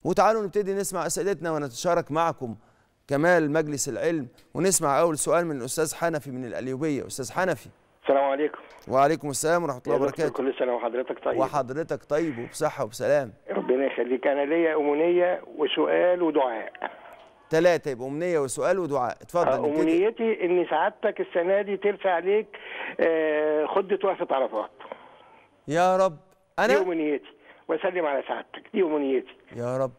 وتعالوا نبتدي نسمع اسئلتنا ونتشارك معكم كمال مجلس العلم ونسمع اول سؤال من الاستاذ حنفي من القليوبيه استاذ حنفي السلام عليكم وعليكم السلام ورحمه الله يا دكتور، وبركاته كل سنه وحضرتك طيب وحضرتك طيب وبصحه وبسلام ربنا يخليك انا ليا امنيه وسؤال ودعاء ثلاثه يبقى امنيه وسؤال ودعاء اتفضل آه، نبتدي. امنيتي ان سعادتك السنه دي ترفع عليك آه، خده وقفه عرفات يا رب دي انا امنيتي واسلم على سعادتك دي امنيتي يا رب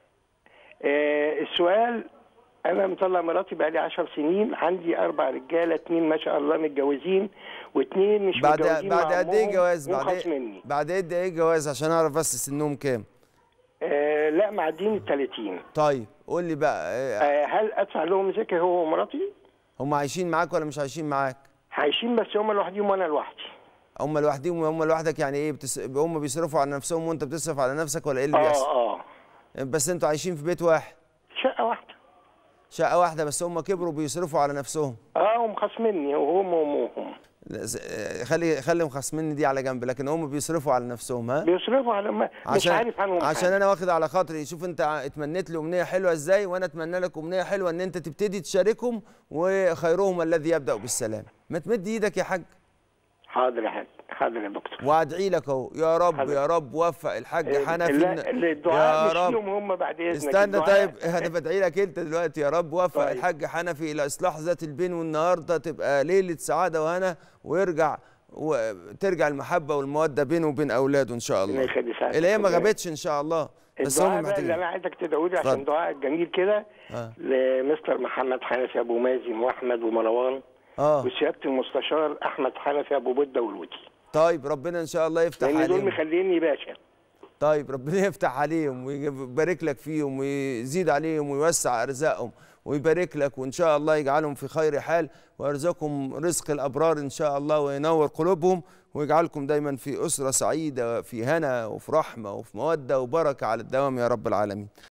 آه، السؤال انا مطلع مراتي بقالي 10 سنين عندي اربع رجاله اتنين ما شاء الله متجوزين واتنين مش بعد متجوزين بعد مع قد ايه أمهم جواز بعد وخاص ايه مني بعد قد ايه جواز عشان اعرف بس سنهم كام آه لا معدين ال 30 طيب قول لي بقى إيه، آه هل ادفع لهم زكاه هو ومراتي؟ هم عايشين معاك ولا مش عايشين معاك عايشين بس هم لوحدهم وانا لوحدي هم لوحدهم وهم لوحدك يعني ايه بتس... هم بيصرفوا على نفسهم وانت بتصرف على نفسك ولا ايه اللي بيحصل اه اه بس انتوا عايشين في بيت واحد شقه واحده شقه واحده بس هم كبروا بيصرفوا على نفسهم اه ومخاصمني وهم وامهم لا، س- آه، خلي خلي مخصمني دي على جنب لكن هم بيصرفوا على نفسهم ها بيصرفوا على ما مش عارف عنهم عشان حاجة. انا واخد على خاطري شوف انت ع- اتمنيت لي امنيه حلوه ازاي وانا اتمنى لك امنيه حلوه ان انت تبتدي تشاركهم وخيرهم الذي يبدا بالسلام ما تمد ايدك يا حاج حاضر يا حاج حاضر يا دكتور وادعي لك اهو يا رب حاضر. يا رب وفق الحاج حنفي لا إن- الدعاء يا مش رب ليهم هم بعد اذنك استنى الدعاء- طيب انا بدعي لك انت دلوقتي يا رب وفق طيب. الحاج حنفي الى اصلاح ذات البين والنهارده تبقى ليله سعاده وهنا ويرجع وترجع المحبه والموده بينه وبين اولاده ان شاء الله ربنا يخلي سعادتك. الايام ما غابتش ان شاء الله بس الدعاء هم بقى اللي انا محتاجين عايزك تدعوا لي عشان اتفضل. دعاء جميل كده آه. لمستر محمد حنفي ابو مازن واحمد ومروان اه وسياده المستشار احمد حنفي ابو بده والودي طيب ربنا ان شاء الله يفتح لان دول عليهم مخليني باشا طيب ربنا يفتح عليهم ويبارك لك فيهم ويزيد عليهم ويوسع ارزاقهم ويبارك لك وان شاء الله يجعلهم في خير حال ويرزقهم رزق الابرار ان شاء الله وينور قلوبهم ويجعلكم دايما في اسره سعيده في هنا وفي رحمه وفي موده وبركه على الدوام يا رب العالمين